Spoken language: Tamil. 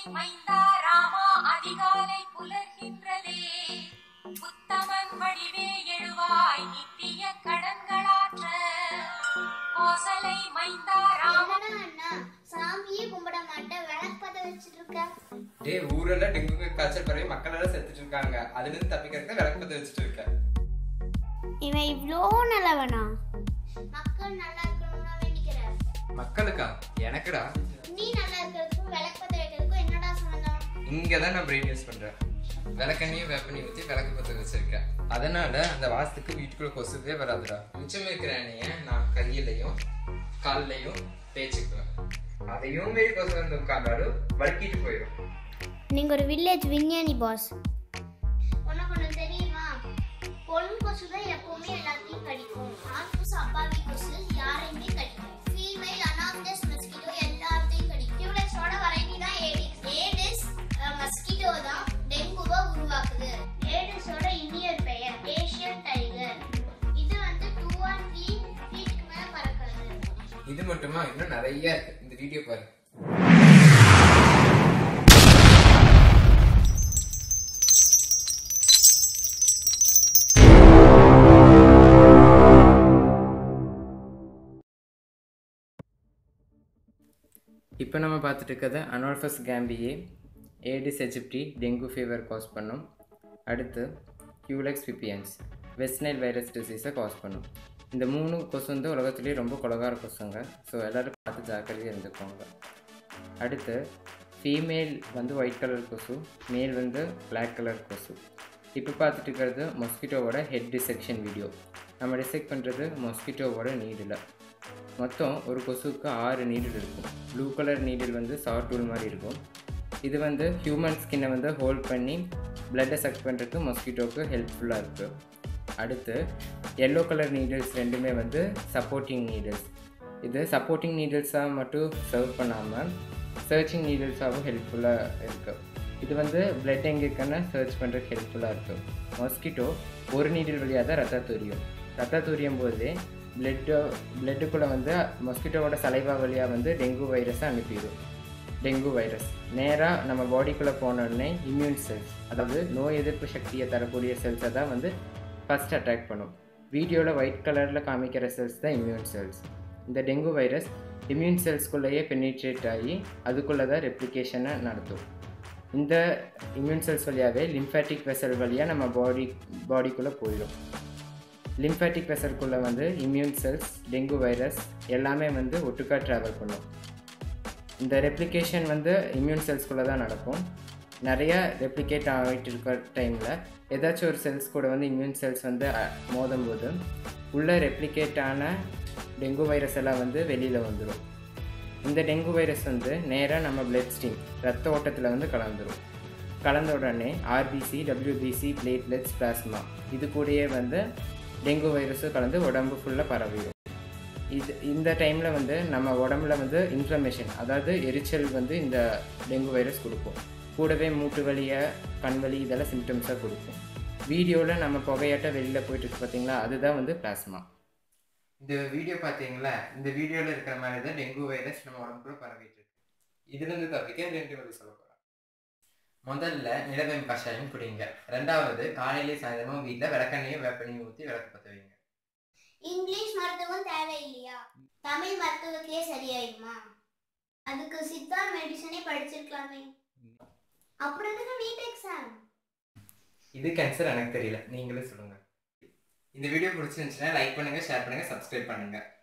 மைந்தா ராமா அதிகாலை புலர்கின்றதே உத்தமன் வடிவே எழுவாய் நித்திய கடன்களாற்ற கோசலை மைந்தா ராமா என்னடா அண்ணா சாமியே கும்பிட மாட்டேன் விளக்கப்பத வச்சுட்டு இருக்க டேய் ஊரெல்லாம் டெங்கு காய்ச்சல் பரவி மக்கள் எல்லாம் செத்துட்டு இருக்காங்க அதுல இருந்து தப்பிக்கிறதுக்கு விளக்கு பத்த வச்சுட்டு இருக்கேன் இவன் இவ்வளோ நல்லவனா மக்கள் நல்லா இருக்கணும்னு வேண்டிக்கிறேன் மக்களுக்கா எனக்குடா நீ நல்லா இருக்கிறதுக்கும் விளக்கப்பத வைக்கிறதுக்கும் என்னடா சம்பந்தம் இங்க தான் நான் பிரெயின் யூஸ் பண்றேன் விளக்கண்ணியும் வேப்பண்ணியும் ஊற்றி விளக்கு பத்த வச்சிருக்கேன் அதனால அந்த வாசத்துக்கு வீட்டுக்குள்ள கொசுவே வராதுடா மிச்சம் இருக்கிற எண்ணெயை நான் கையிலையும் கால்லையும் தேய்ச்சிக்குவேன் அதையும் மீறி கொசு வந்து உட்காந்தாலும் வழுக்கிட்டு போயிடும் நீங்க ஒரு வில்லேஜ் விஞ்ஞானி பாஸ் உனக்கு ஒன்று தெரியுமா பொன் கொசு தான் எப்பவுமே எல்லாத்தையும் கடிக்கும் ஆண் கொசு அப்பாவி கொசு யாரையுமே கடிக்கும் ஃபீமேல் அனாஃப்டஸ் மஸ்கிட்டோ எல்லாத்தையும் கடிக்கும் டியூலெக்ஸோட வெரைட்டி தான் ஏடிஸ் ஏடிஸ் மஸ்கிட்டோ தான் டெங்குவை உருவாக்குது ஏடிஸோட இன்னொரு பெயர் ஏஷியன் டைகர் இது வந்து டூ அண்ட் த்ரீ ஃபீட்டுக்கு மேலே பறக்கிறது இது மட்டுமா இன்னும் நிறைய இருக்கு இந்த வீடியோ பாரு இப்போ நம்ம பார்த்துட்டு இருக்கிறது Anopheles gambiae Aedes aegypti dengue fever cause பண்ணும் அடுத்து கியூலெக்ஸ் பிபியன்ஸ் வெஸ்னைல் வைரஸ் டிசீஸை காஸ் பண்ணும் இந்த மூணு கொசு வந்து உலகத்துலேயே ரொம்ப கொலகார கொசுங்க ஸோ எல்லோரும் பார்த்து ஜாக்கிரதையாக இருந்துக்கோங்க அடுத்து ஃபீமேல் வந்து ஒயிட் கலர் கொசு மேல் வந்து பிளாக் கலர் கொசு இப்போ பார்த்துட்டு இருக்கிறது மொஸ்கிட்டோவோட ஹெட் டிசெக்ஷன் வீடியோ நம்ம டிசெக்ட் பண்ணுறது மொஸ்கிட்டோவோட நீடில் மொத்தம் ஒரு கொசுவுக்கு ஆறு நீடில் இருக்கும் ப்ளூ கலர் நீடில் வந்து சார் டூல் மாதிரி இருக்கும் இது வந்து ஹியூமன் ஸ்கின்னை வந்து ஹோல்ட் பண்ணி பிளட்டை சக் பண்ணுறதுக்கு மொஸ்கிட்டோவுக்கு ஹெல்ப்ஃபுல்லாக இருக்குது அடுத்து எல்லோ கலர் நீடில்ஸ் ரெண்டுமே வந்து சப்போர்ட்டிங் நீடில்ஸ் இது சப்போர்ட்டிங் நீடில்ஸாக மட்டும் சர்வ் பண்ணாமல் சர்ச்சிங் நீடில்ஸாகவும் ஹெல்ப்ஃபுல்லாக இருக்குது இது வந்து பிளட் எங்கே இருக்குன்னு சர்ச் பண்ணுறதுக்கு ஹெல்ப்ஃபுல்லாக இருக்குது மொஸ்கிட்டோ ஒரு நீடில் வழியாக தான் ரத்தம் துரியும் ரத்தம் துரியும் போதே பிளட்டோ பிளட்டுக்குள்ளே வந்து மொஸ்கிட்டோவோட சலைவா வழியாக வந்து டெங்கு வைரஸை அனுப்பிடும் டெங்கு வைரஸ் நேராக நம்ம பாடிக்குள்ளே போனோடனே இம்யூன் செல்ஸ் அதாவது நோய் எதிர்ப்பு சக்தியை தரக்கூடிய செல்ஸை தான் வந்து ஃபஸ்ட் அட்டாக் பண்ணும் வீடியோவில் ஒயிட் கலரில் காமிக்கிற செல்ஸ் தான் இம்யூன் செல்ஸ் இந்த டெங்கு வைரஸ் இம்யூன் செல்ஸ்குள்ளேயே பெனிட்ரேட் ஆகி அதுக்குள்ளே தான் ரெப்ளிகேஷனை நடத்தும் இந்த இம்யூன் செல்ஸ் வழியாகவே லிம்ஃபேட்டிக் வெசல் வழியாக நம்ம பாடி பாடிக்குள்ளே போயிடும் லிம்ஃபேட்டிக் வெசல்குள்ளே வந்து இம்யூன் செல்ஸ் டெங்கு வைரஸ் எல்லாமே வந்து ஒட்டுக்கா ட்ராவல் பண்ணும் இந்த ரெப்ளிகேஷன் வந்து இம்யூன் செல்ஸ்குள்ளே தான் நடக்கும் நிறைய ரெப்ளிகேட் ஆகிட்டு இருக்கிற டைமில் ஏதாச்சும் ஒரு செல்ஸ் கூட வந்து இம்யூன் செல்ஸ் வந்து அ- மோதும் போது உள்ளே ரெப்ளிகேட் ஆன டெங்கு வைரஸ் எல்லாம் வந்து வெளியில் வந்துடும் இந்த டெங்கு வைரஸ் வந்து நேராக நம்ம பிளட் ஸ்டீம் ரத்த ஓட்டத்தில் வந்து கலந்துரும் கலந்த உடனே ஆர்பிசி டபிள்யூபிசி பிளேட்லெட்ஸ் பிளாஸ்மா இது கூடயே வந்து டெங்கு வைரஸும் கலந்து உடம்பு ஃபுல்லாக பரவிடும் இது இந்த டைமில் வந்து நம்ம உடம்புல வந்து இன்ஃப்ளமேஷன் அதாவது எரிச்சல் வந்து இந்த டெங்கு வைரஸ் கொடுக்கும் கூடவே மூட்டு வலியை கண் வலி இதெல்லாம் சிம்டம்ஸாக கொடுக்கும் வீடியோவில் நம்ம புகையாட்ட வெளியில் போயிட்டு இருக்கு பார்த்தீங்களா அதுதான் வந்து பிளாஸ்மா இந்த வீடியோ பார்த்தீங்களா இந்த வீடியோவில் இருக்கிற மாதிரி தான் டெங்கு வைரஸ் நம்ம உடம்புக்குள்ள பரவிட்டு இருக்கு இதுலேருந்து தப்பிக்க ரெண்டு வழி சொல்ல போகிறேன் முதல்ல நிலவேம் கஷாயம் குடிங்க ரெண்டாவது காலையிலே சாயந்தரமும் வீட்டில் விளக்கெண்ணையும் வேப்பெண்ணையும் ஊற்றி விளக்கு பற்ற வைங்க இங்கிலீஷ் மருத்துவம் தேவையில்லையா தமிழ் மருத்துவத்திலே சரியாயிடுமா அதுக்கு சித்தா மெடிசனே படிச்சிருக்கலாமே அப்புறம் எதுக்கு நீட் எக்ஸாம் இது கேன்சர் எனக்கு தெரியல நீங்களே சொல்லுங்கள் இந்த வீடியோ பிடிச்சிருந்துச்சுன்னா லைக் பண்ணுங்கள் ஷேர் பண்ணுங்கள் சப்ஸ்கிரைப் பண்ணுங்கள்